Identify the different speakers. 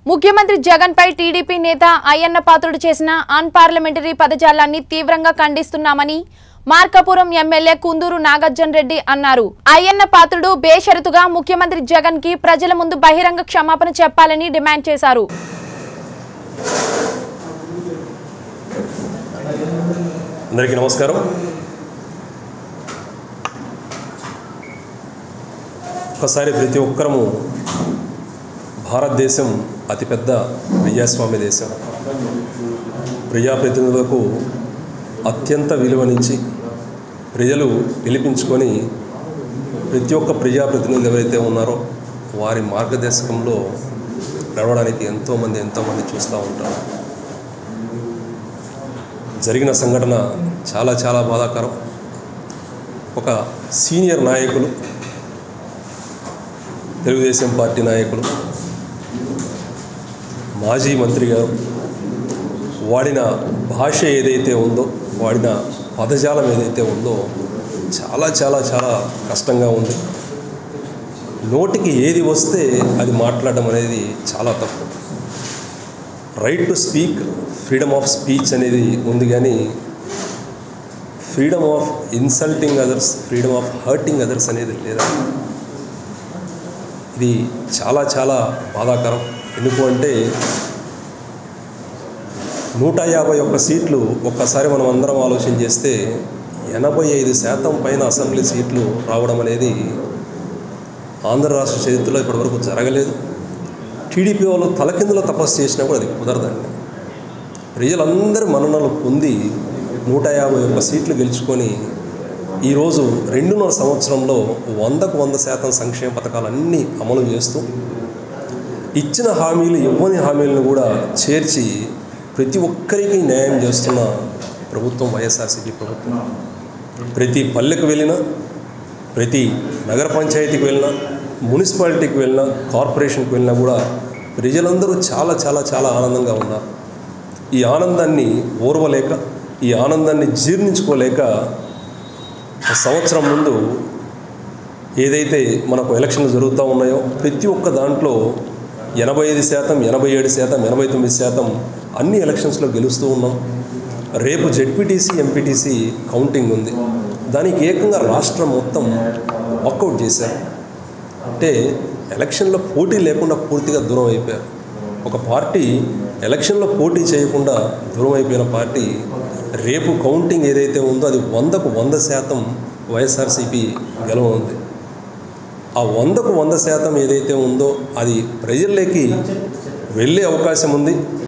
Speaker 1: ముఖ్యమంత్రి జగన్ పై టీడీపీ నేత అయ్యన్న పాత్రుడు చేసిన అన్పార్లమెంటరీ పదజాలాన్ని తీవ్రంగా ఖండిస్తున్నామని మార్కాపురం ఎమ్మెల్యే కుందూరు నాగార్జున రెడ్డి అన్నారు అయ్యన్న పాత్రుడు బేషరతుగా ముఖ్యమంత్రి జగన్ కి ప్రజల ముందు బహిరంగ క్షమాపణ చెప్పాలని డిమాండ్ చేశారు
Speaker 2: అందరికీ నమస్కారం ఒకసారి ప్రతి ఒక్కరము భారతదేశం అతిపెద్ద ప్రజాస్వామ్య దేశం ప్రజాప్రతినిధులకు అత్యంత విలువనిచ్చి ప్రజలు పిలిపించుకొని ప్రతి ఒక్క ప్రజాప్రతినిధులు ఎవరైతే ఉన్నారో వారి మార్గదర్శకంలో నడవడానికి ఎంతోమంది ఎంతోమంది చూస్తూ ఉంటారు జరిగిన సంఘటన చాలా చాలా బాధాకరం ఒక సీనియర్ నాయకులు తెలుగుదేశం పార్టీ నాయకులు మాజీ మంత్రి గారు వాడిన భాష ఏదైతే ఉందో వాడిన పదజాలం ఏదైతే ఉందో చాలా చాలా చాలా కష్టంగా ఉంది నోటికి ఏది వస్తే అది మాట్లాడడం అనేది చాలా తప్పు right to speak freedom of speech అనేది ఉంది కానీ freedom of insulting others freedom of hurting others అనేది లేదా ఇది చాలా చాలా బాధాకరం ఎందుకు అంటే నూట యాభై ఒక్క సీట్లు ఒక్కసారి మనం అందరం ఆలోచన చేస్తే ఎనభై ఐదు శాతం పైన అసెంబ్లీ సీట్లు రావడం అనేది ఆంధ్ర రాష్ట్ర చరిత్రలో ఇప్పటివరకు జరగలేదు టీడీపీ వాళ్ళు తలకిందులో తపస్సు చేసినా కూడా అది కుదరదండి ప్రజలందరి మన్ననలు పొంది నూట యాభై ఒక్క సీట్లు గెలుచుకొని ఈరోజు రెండున్నర సంవత్సరంలో వందకు వంద శాతం సంక్షేమ పథకాలన్నీ అమలు చేస్తూ ఇచ్చిన హామీలు ఇవ్వని హామీలను కూడా చేర్చి ప్రతి ఒక్కరికి న్యాయం చేస్తున్న ప్రభుత్వం వైఎస్ఆర్సీపీ ప్రభుత్వం ప్రతి పల్లెకు వెళ్ళినా ప్రతి నగర పంచాయతీకి వెళ్ళినా మున్సిపాలిటీకి వెళ్ళినా కార్పొరేషన్కి వెళ్ళినా కూడా ప్రజలందరూ చాలా చాలా చాలా ఆనందంగా ఉన్నారు ఈ ఆనందాన్ని ఓర్వలేక ఈ ఆనందాన్ని జీర్ణించుకోలేక ఒక సంవత్సరం ముందు ఏదైతే మనకు ఎలక్షన్లు జరుగుతూ ఉన్నాయో ప్రతి ఒక్క దాంట్లో ఎనభై ఐదు శాతం ఎనభై ఏడు శాతం ఎనభై తొమ్మిది శాతం అన్ని ఎలక్షన్స్లో గెలుస్తూ ఉన్నాం రేపు జెడ్పీటీసీ ఎంపీటీసీ కౌంటింగ్ ఉంది దానికి ఏకంగా రాష్ట్రం మొత్తం వాకౌట్ చేశారు అంటే ఎలక్షన్లో పోటీ లేకుండా పూర్తిగా దూరం అయిపోయారు ఒక పార్టీ ఎలక్షన్లో పోటీ చేయకుండా దూరం అయిపోయిన పార్టీ రేపు కౌంటింగ్ ఏదైతే ఉందో అది వందకు వంద శాతం వైఎస్ఆర్సీపీ గెలవ ఉంది ఆ వందకు వంద శాతం ఏదైతే ఉందో అది ప్రజల్లోకి వెళ్ళే అవకాశం ఉంది